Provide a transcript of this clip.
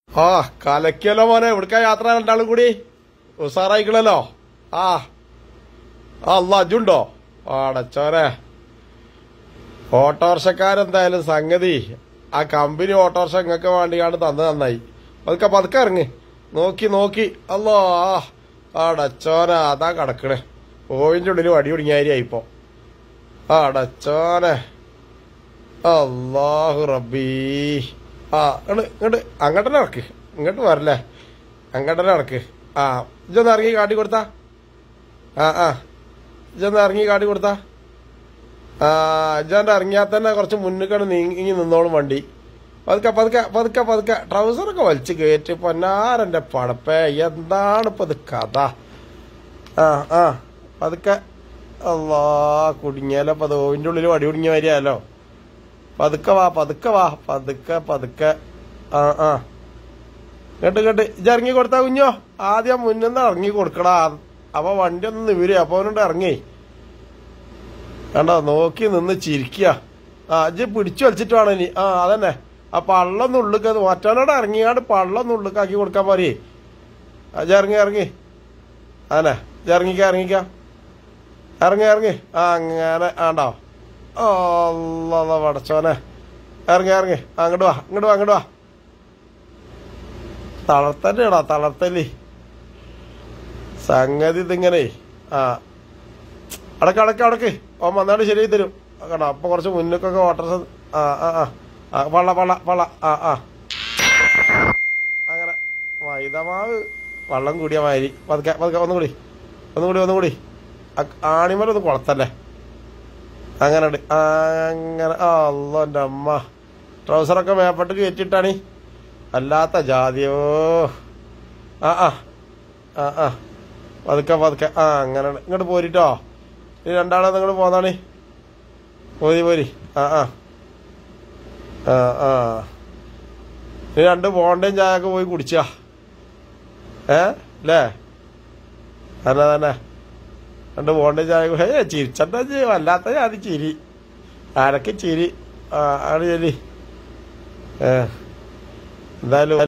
ആ കലക്കിയല്ലോ മോനെ എവിടുക്ക യാത്ര രണ്ടാളും കൂടി ഉസാറായിക്കണല്ലോ ആ ആ അല്ല അജുണ്ടോ ആടച്ചോനെ ഓട്ടോറിക്ഷക്കാരെന്തായാലും സംഗതി ആ കമ്പനി ഓട്ടോറിക്ഷ ഇങ്ങക്ക് വേണ്ടിയാണ് തന്നത് നന്നായി പതുക്കെ പതുക്കെ ഇറങ്ങി നോക്കി നോക്കി അല്ലോ ആ ആടച്ചോന അതാ കിടക്കണേ ഓവിന്റെ ഉള്ളിൽ വടി പിടിങ്ങാരിയായിപ്പോ ആടച്ചോനെ അള്ളാഹു റബ്ബീ ആ ഇങ്ങോട്ട് ഇങ്ങോട്ട് അങ്ങോട്ടന്നെ ഇറക്ക് ഇങ്ങോട്ട് വരല്ലേ അങ്ങോട്ടന്നെ ഇറക്ക് ആ ഇജൊന്ന് ഇറങ്ങി കാട്ടി കൊടുത്താ ആ ആ ഇജൊന്ന് ഇറങ്ങി കാട്ടി കൊടുത്താ ആ ഇജാണ്ട് ഇറങ്ങിയാൽ തന്നെ കുറച്ച് മുന്നിക്കാണ് നീങ്ങി നിന്നോളും വണ്ടി പതുക്കെ പതുക്കെ പതുക്കെ പതുക്കെ ട്രൗസറൊക്കെ വലിച്ച് കയറ്റി പൊന്നാരൻ്റെ പടപ്പേ എന്താണ് ഇപ്പൊ ഇത് കഥ ആ ആ പതുക്കെ അല്ലാ കുടുങ്ങിയാലോ പത് ഓവിൻ്റെ ഉള്ളിൽ വടി കുടുങ്ങിയ വരികയല്ലോ പതുക്കെ വാ പതുക്കെ വാ പതുക്കെ പതുക്കെ ആ ആ കേട്ട് കേട്ട് ഇജ്ജ് ഇറങ്ങി കൊടുത്താ കുഞ്ഞോ ആദ്യം മുന്നിന്ന് ഇറങ്ങി കൊടുക്കടാ അപ്പൊ വണ്ടി ഒന്ന് നിവര് അപ്പൊ അവനോട് ഇറങ്ങി കണ്ടോ നോക്കി നിന്ന് ചിരിക്കുക ആ ഇജ്ജ് പിടിച്ചു വലിച്ചിട്ട് വേണം ഇനി ആ അതന്നെ ആ പള്ളം നുള്ളുക്ക് മറ്റവനോട് ഇറങ്ങിയാണ്ട് പള്ളം നുള്ളുക്കാക്കി കൊടുക്കാൻ പോരേ അജ്ജ് ഇറങ്ങി ഇറങ്ങി അതന്നെ ഇജ്ജ് ഇറങ്ങിക്ക ഇറങ്ങിക്ക ഇറങ്ങി ഇറങ്ങി ആ അങ്ങനെ ആണ്ടോ അല്ല പടച്ചോനെ ഇറങ്ങി ഇറങ്ങി ആ, അങ്ങോട്ട് വാ ഇങ്ങോട്ട് വാ അങ്ങോട്ട് വാ തളർത്തന്നെയാടാ തളർത്തല്ലേ സംഗതി ഇതിങ്ങനെ ആ അടക്ക് അടക്ക് അടക്ക് ഓൻ വന്നാണ്ട് ശരിയായി തരും കണ്ടോ അപ്പൊ കുറച്ച് മുന്നൊക്കെ ഓട്ടർസ് ആ ആ ആ ആ പള്ള പള്ള പള്ള ആ ആ അങ്ങനെ മൈദമാവ് വെള്ളം കൂടിയ മാതിരി പതുക്കെ പതുക്കെ ഒന്നുകൂടി ഒന്നുകൂടി ഒന്നുകൂടി ആണിമലൊന്ന് കുളത്തല്ലേ അങ്ങനെ ഉണ്ട് അങ്ങനെ അല്ലോ എൻ്റെ അമ്മ ട്രൗസറൊക്കെ മേപ്പെട്ട് കയറ്റിട്ടാണ് അല്ലാത്ത ജാതിയോ ആ ആ ആ ആ പതുക്കെ പതുക്കെ ആ അങ്ങനെ ഇങ്ങോട്ട് പോരിട്ടോ ഈ രണ്ടാളെ നിങ്ങൾ പോന്നാണ് പോരി പോരി ആ ആ ആ ആ ഈ രണ്ട് ബോണ്ടയും ചായയൊക്കെ പോയി കുടിച്ചാ ഏ അല്ലേ തന്നെ തന്നെ രണ്ട് ബോണ്ടയും ചായ ഏ ചിരിച്ചണ്ട വല്ലാത്ത ജാതി ചിരി ആരൊക്കെ ചിരി ആ ആണ് ശരി ഏ എന്തായാലും